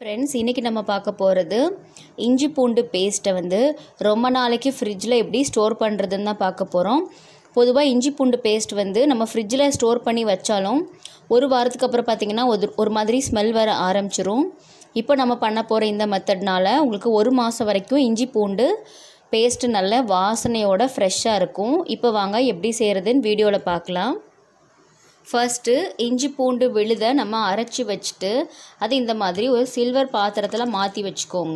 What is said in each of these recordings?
friends இன்றைக்கி நம்ம பார்க்க போகிறது இஞ்சி பூண்டு பேஸ்ட்டை வந்து ரொம்ப நாளைக்கு ஃப்ரிட்ஜில் எப்படி ஸ்டோர் பண்ணுறதுன்னு தான் பார்க்க போகிறோம் பொதுவாக இஞ்சி பூண்டு பேஸ்ட் வந்து நம்ம ஃப்ரிட்ஜில் ஸ்டோர் பண்ணி வச்சாலும் ஒரு வாரத்துக்கு அப்புறம் பார்த்திங்கன்னா ஒரு ஒரு மாதிரி ஸ்மெல் வர ஆரம்பிச்சிரும் இப்போ நம்ம பண்ண போகிற இந்த மெத்தட்னால உங்களுக்கு ஒரு மாதம் வரைக்கும் இஞ்சி பூண்டு பேஸ்ட்டு நல்ல வாசனையோட ஃப்ரெஷ்ஷாக இருக்கும் இப்போ வாங்க எப்படி செய்கிறதுன்னு வீடியோவில் பார்க்கலாம் ஃபர்ஸ்ட்டு இஞ்சி பூண்டு விழுதை நம்ம அரைச்சி வச்சுட்டு அது இந்த மாதிரி ஒரு சில்வர் பாத்திரத்தில் மாற்றி வச்சுக்கோங்க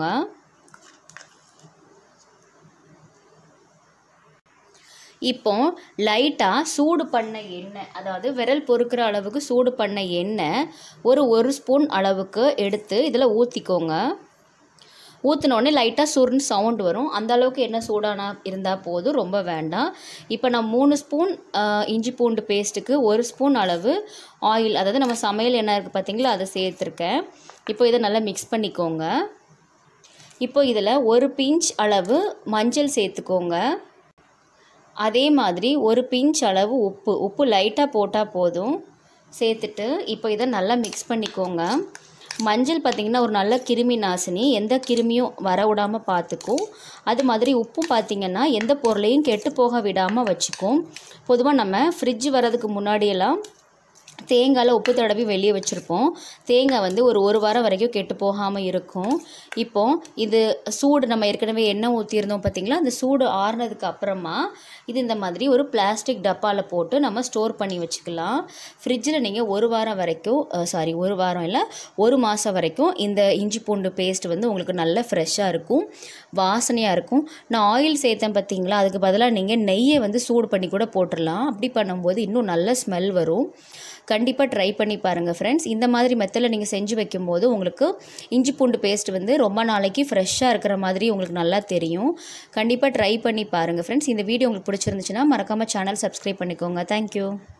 இப்போ லைட்டாக சூடு பண்ண எண்ணெய் அதாவது விரல் பொறுக்கிற அளவுக்கு சூடு பண்ண எண்ணெய் ஒரு ஒரு ஸ்பூன் அளவுக்கு எடுத்து இதில் ஊற்றிக்கோங்க ஊற்றினோடனே லைட்டாக சுருன்னு சவுண்ட் வரும் அந்த அளவுக்கு என்ன சூடானா இருந்தால் போதும் ரொம்ப வேண்டாம் இப்போ நான் மூணு ஸ்பூன் இஞ்சி பூண்டு பேஸ்ட்டுக்கு ஒரு ஸ்பூன் அளவு ஆயில் அதாவது நம்ம சமையல் எண்ணெய் இருக்குது பார்த்தீங்களா அதை சேர்த்துருக்கேன் இப்போ இதை நல்லா மிக்ஸ் பண்ணிக்கோங்க இப்போ இதில் ஒரு பிஞ்ச் அளவு மஞ்சள் சேர்த்துக்கோங்க அதே மாதிரி ஒரு பிஞ்ச் அளவு உப்பு உப்பு லைட்டாக போட்டால் போதும் சேர்த்துட்டு இப்போ இதை நல்லா மிக்ஸ் பண்ணிக்கோங்க மஞ்சள் பார்த்திங்கன்னா ஒரு நல்ல கிருமி நாசினி எந்த கிருமியும் வர விடாமல் பார்த்துக்கும் அது மாதிரி உப்பும் பார்த்திங்கன்னா எந்த பொருளையும் கெட்டு போக விடாமல் வச்சுக்கும் பொதுவாக நம்ம ஃப்ரிட்ஜ் வரதுக்கு முன்னாடியெல்லாம் தேங்காயில் உப்பு தடவி வெளியே வச்சுருப்போம் தேங்காய் வந்து ஒரு ஒரு வாரம் வரைக்கும் கெட்டு போகாமல் இருக்கும் இப்போ இது சூடு நம்ம ஏற்கனவே எண்ணெய் ஊற்றியிருந்தோம் பார்த்திங்களா அந்த சூடு ஆறுனதுக்கு அப்புறமா இது இந்த மாதிரி ஒரு பிளாஸ்டிக் டப்பாவில் போட்டு நம்ம ஸ்டோர் பண்ணி வச்சுக்கலாம் ஃப்ரிட்ஜில் நீங்கள் ஒரு வாரம் வரைக்கும் சாரி ஒரு வாரம் இல்லை ஒரு மாதம் வரைக்கும் இந்த இஞ்சி பூண்டு பேஸ்ட் வந்து உங்களுக்கு நல்ல ஃப்ரெஷ்ஷாக இருக்கும் வாசனையாக இருக்கும் நான் ஆயில் சேர்த்தேன் பார்த்தீங்களா அதுக்கு பதிலாக நீங்கள் நெய்யை வந்து சூடு பண்ணி கூட போட்டுடலாம் அப்படி பண்ணும்போது இன்னும் நல்ல ஸ்மெல் வரும் கண்டிப்பாக ட்ரை பண்ணி பாருங்கள் ஃப்ரெண்ட்ஸ் இந்த மாதிரி மெத்தடில் நீங்கள் செஞ்சு வைக்கும்போது உங்களுக்கு இஞ்சி பூண்டு பேஸ்ட் வந்து ரொம்ப நாளைக்கு ஃப்ரெஷ்ஷாக இருக்கிற மாதிரி உங்களுக்கு நல்லா தெரியும் கண்டிப்பாக ட்ரை பண்ணி பாருங்கள் ஃப்ரெண்ட்ஸ் இந்த வீடியோ உங்களுக்கு பிடிச்சிருந்துச்சுன்னா மறக்காமல் சேனல் சப்ஸ்கிரைப் பண்ணிக்கோங்க தேங்க்யூ